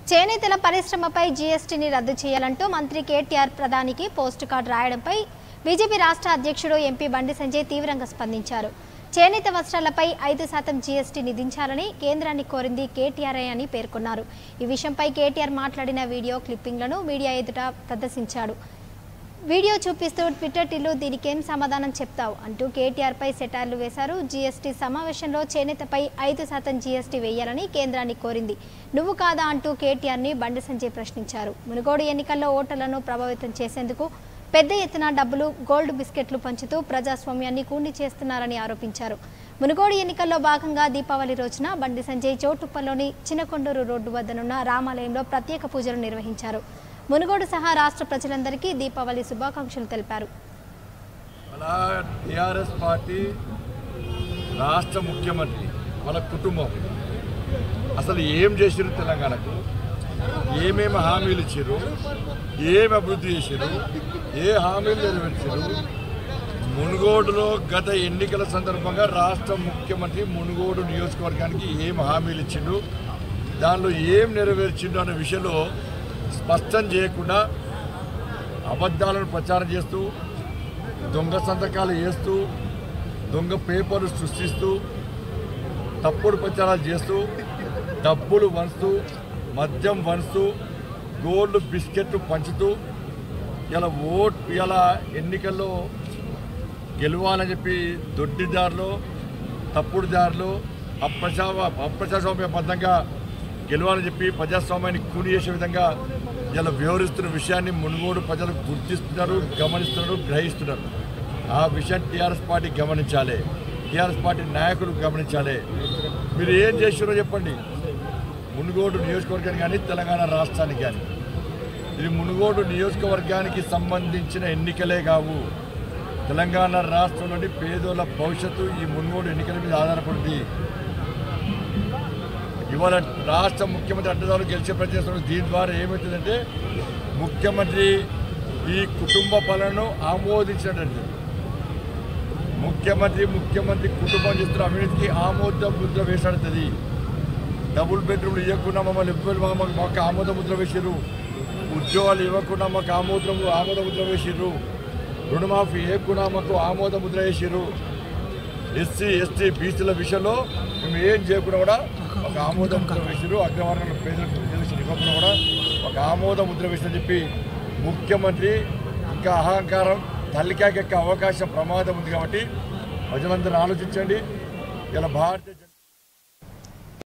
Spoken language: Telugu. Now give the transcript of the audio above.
చేనేతల పరిశ్రమపై జీఎస్టీని రద్దు చేయాలంటూ మంత్రి కేటీఆర్ ప్రధానికి పోస్ట్ కార్డు రాయడంపై బీజేపీ రాష్ట్ర అధ్యక్షుడు ఎంపీ బండి సంజయ్ తీవ్రంగా స్పందించారు చేనేత వస్త్రాలపై ఐదు శాతం జీఎస్టీ విధించాలని కేంద్రాన్ని కోరింది కేటీఆర్ అని పేర్కొన్నారు ఈ విషయంపై కేటీఆర్ మాట్లాడిన వీడియో క్లిప్పింగ్లను మీడియా ఎదుట ప్రదర్శించాడు వీడియో చూపిస్తూ ట్విట్టర్ టిల్లు దీనికేం సమాధానం చెప్తావు అంటూ కేటీఆర్ పై సెటార్లు వేశారు జీఎస్టీ సమావేశంలో చేనేతపై ఐదు శాతం జీఎస్టీ వేయాలని కేంద్రాన్ని కోరింది నువ్వు కాదా అంటూ కేటీఆర్ ని బండి సంజయ్ ప్రశ్నించారు మునుగోడు ఎన్నికల్లో ఓటర్లను ప్రభావితం చేసేందుకు పెద్ద ఎత్తున డబ్బులు గోల్డ్ బిస్కెట్లు పంచుతూ ప్రజాస్వామ్యాన్ని కూని చేస్తున్నారని ఆరోపించారు మునుగోడు ఎన్నికల్లో భాగంగా దీపావళి రోజున బండి సంజయ్ చౌటుప్పల్లోని చినకొండూరు రోడ్డు వద్దనున్న రామాలయంలో ప్రత్యేక పూజలు నిర్వహించారు మునుగోడు సహా రాష్ట్ర ప్రజలందరికీ దీపావళి శుభాకాంక్షలు తెలిపారు అలా టీఆర్ఎస్ పార్టీ రాష్ట్ర ముఖ్యమంత్రి వాళ్ళ కుటుంబం అసలు ఏం చేసిరు తెలంగాణకు ఏమేమి హామీలు ఇచ్చారు ఏమి అభివృద్ధి చేశారు ఏ హామీలు నెరవేర్చారు మునుగోడులో గత ఎన్నికల సందర్భంగా రాష్ట్ర ముఖ్యమంత్రి మునుగోడు నియోజకవర్గానికి ఏం హామీలు ఇచ్చిండు దానిలో ఏం నెరవేర్చిండు అనే విషయంలో స్పష్టం చేయకుండా అబద్ధాలను ప్రచారం చేస్తూ దొంగ సంతకాలు వేస్తూ దొంగ పేపర్లు సృష్టిస్తూ తప్పుడు ప్రచారాలు చేస్తూ డబ్బులు వంచుతూ మద్యం వంచుతూ గోల్డ్ బిస్కెట్లు పంచుతూ ఇలా ఓట్ ఇలా ఎన్నికల్లో గెలవాలని చెప్పి దొడ్డిదారులు తప్పుడు దారులు అప్రజా అప్రజాస్వామ్యబద్ధంగా గెలవాలని చెప్పి ప్రజాస్వామ్యాన్ని కూని చేసే విధంగా ఇలా వివరిస్తున్న విషయాన్ని మునుగోడు ప్రజలు గుర్తిస్తున్నారు గమనిస్తున్నారు గ్రహిస్తున్నారు ఆ విషయం టీఆర్ఎస్ పార్టీ గమనించాలి టీఆర్ఎస్ పార్టీ నాయకులు గమనించాలి మీరు ఏం చేసిరో చెప్పండి మునుగోడు నియోజకవర్గానికి కానీ తెలంగాణ రాష్ట్రానికి కానీ ఇది మునుగోడు నియోజకవర్గానికి సంబంధించిన ఎన్నికలే కావు తెలంగాణ రాష్ట్రంలోని పేదోళ్ళ భవిష్యత్తు ఈ మునుగోడు ఎన్నికల మీద ఆధారపడింది ఇవాళ రాష్ట్ర ముఖ్యమంత్రి అడ్డదారులు గెలిచే ప్రయత్నం దీని ద్వారా ఏమవుతుందంటే ముఖ్యమంత్రి ఈ కుటుంబ పాలనను ఆమోదించినట్టు ముఖ్యమంత్రి ముఖ్యమంత్రి కుటుంబం చేస్తున్న అవినీతికి ఆమోద ముద్ర వేసాడుతుంది డబుల్ బెడ్రూమ్లు ఇవ్వకుండా మమ్మల్ని ఎవ్వరు మాకు మాకు ఆమోద ముద్ర వేసారు ఉద్యోగాలు ఇవ్వకుండా మాకు ఆమోదం ఆమోద ముద్ర వేసారు రుణమాఫీ ఇవ్వకుండా మాకు ఆమోద ముద్ర వేసారు ఎస్సీ ఎస్టీ బీసీల విషయంలో మేము ఏం చేయకుండా కూడా ఒక ఆమోద ముద్ర వేసారు అగ్రవర్ణ పేదలకు రిజర్వేషన్ ఇవ్వకుండా కూడా ఒక ఆమోద ముద్ర వేసిన చెప్పి ముఖ్యమంత్రి ఇంకా అహంకారం తల్లికాకెక్క అవకాశం ప్రమాదం ఉంది కాబట్టి ప్రజలందరూ ఆలోచించండి ఇలా భారతీయ జన-